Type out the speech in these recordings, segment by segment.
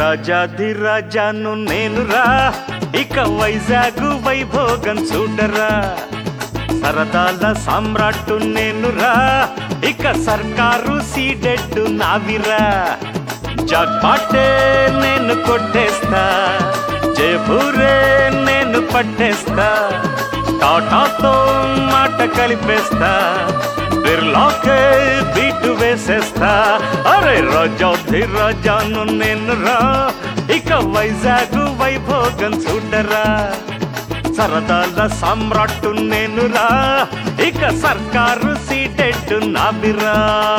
రాజాధిరాజాను నేనురా ఇక వైజాగ్ వైభోగం చూడరా సరదాల సామ్రాట్టు నేనురా ఇక సర్కారు సీడెడ్డు నావిరా జాక్పాటే నేను కొట్టేస్తా జయపూరే నేను పట్టేస్తా టాటాతో మాట కలిపేస్తా బిర్లాకే బీటు వేసేస్తా అరే రాజాధి రాజాను నేను రా ఇక వైజాగ్ వైభోగం చూడరా సరదాల సామ్రాట్టు నేను రా ఇక సర్కారు సీటెట్టు నాబిరా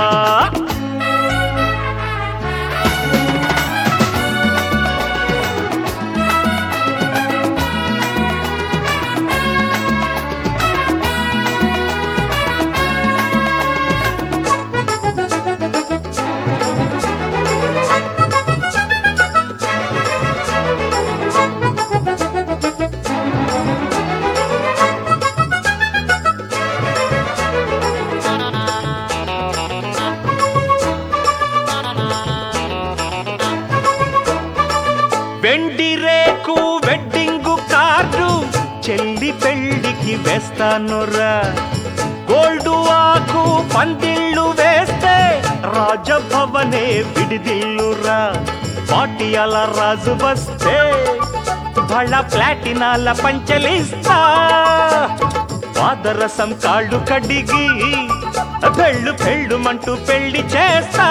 వెండి రేకు వెడ్డింగు కార్డు చెల్లి పెళ్లికి వేస్తానురా గోల్డ్ ఆకు పందిళ్ళు వేస్తే రాజభవనే విడిదిల్లురా పాటియాల రాజు వస్తే బళ్ళ ప్లాటినాల పంచలిస్తా పాదరసం కాళ్ళు కడిగి పెళ్ళు పెళ్ళుమంటూ పెళ్లి చేస్తా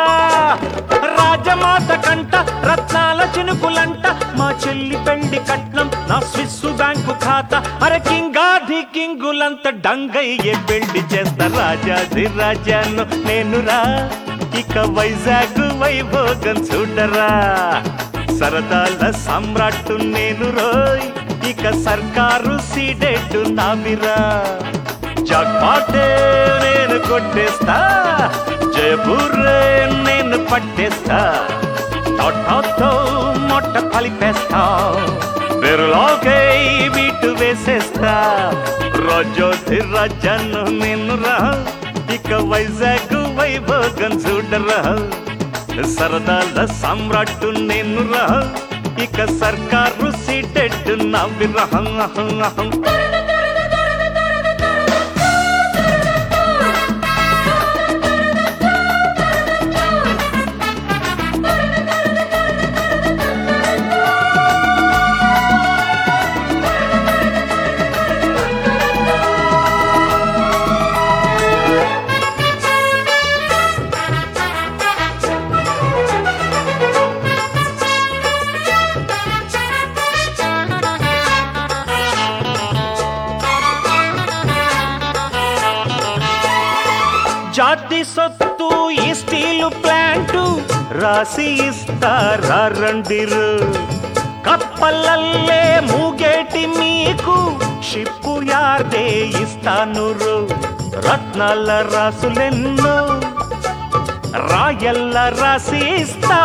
రాజమాత కంట రత్నాల చినుకులంట మా చెల్లి పెళ్లి కట్నం నా స్విస్ బ్యాంకు ఖాతా అరే కింగాది కింగులంత డంగయ్యే పెళ్లి చేస్తా రాజాది రాజాను నేనురా ఇక వైజాగ్ వైభోగం చూడరా సరదాల సమ్రాట్టు నేను రోయ్ ఇక సర్కారు సీడెడ్డు నామిరా జాక్పాటే నేను కొట్టేస్తా జయపూరే నేను పట్టేస్తా టాటాతో మొట్ట కలిపేస్తా బిర్లాకే బీటు వేసేస్తా రోజోతి రాజాను నేను రా ఇక వైజాగ్ వైభోగం చూడరా సరదాల సామ్రాట్టు నేను రా ఇక సర్కారు సీటెడ్ నవ్విరహం అహం అహం జాతి సొత్తు ఈ స్టీలు ప్లాంటు రాసి ఇస్తారా రండిరు కప్పలల్లే మూగేటి మీకు షిప్పు యార్దే ఇస్తాను రత్నాల రాసులెన్నో రాయల్ల రాసి ఇస్తా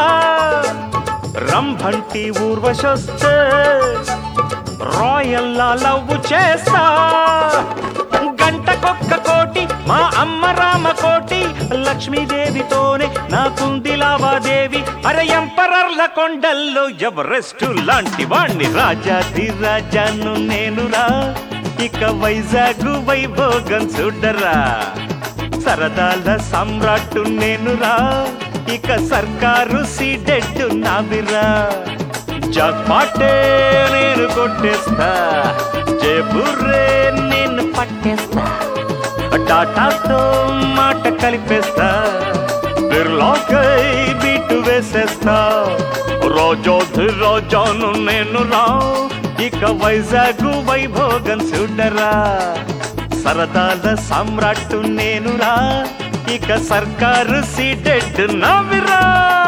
రంభంటి ఊర్వశొస్తే రాయల్లా లవ్వు చేస్తా గంటకొక్క కోటి మా అమ్మ రామ కోటి లక్ష్మీదేవితోనే నాకుంది లావాదేవి అరే ఎంపరర్ల కొండల్లో ఎవరెస్ట్ లాంటి వాణ్ణి రాజాది రాజాను నేనురా ఇక వైజాగ్ వైభోగం చూడరా సరదాల సమ్రాట్టు నేనురా ఇక సర్కారు సీడెడ్డు నావిరా జాక్పాటే నేను కొట్టేస్తా జయపూరే నేను పట్టేస్తా టాటాతో మాట కలిపేస్తా బిర్లాకై బీటు వేసేస్తా రోజోధి రోజాను నేను రా ఇక వైజాగ్ వైభోగం చూడరా సరదాల సామ్రాట్టు నేనురా ఇక సర్కారు సీటెడ్ నవిరా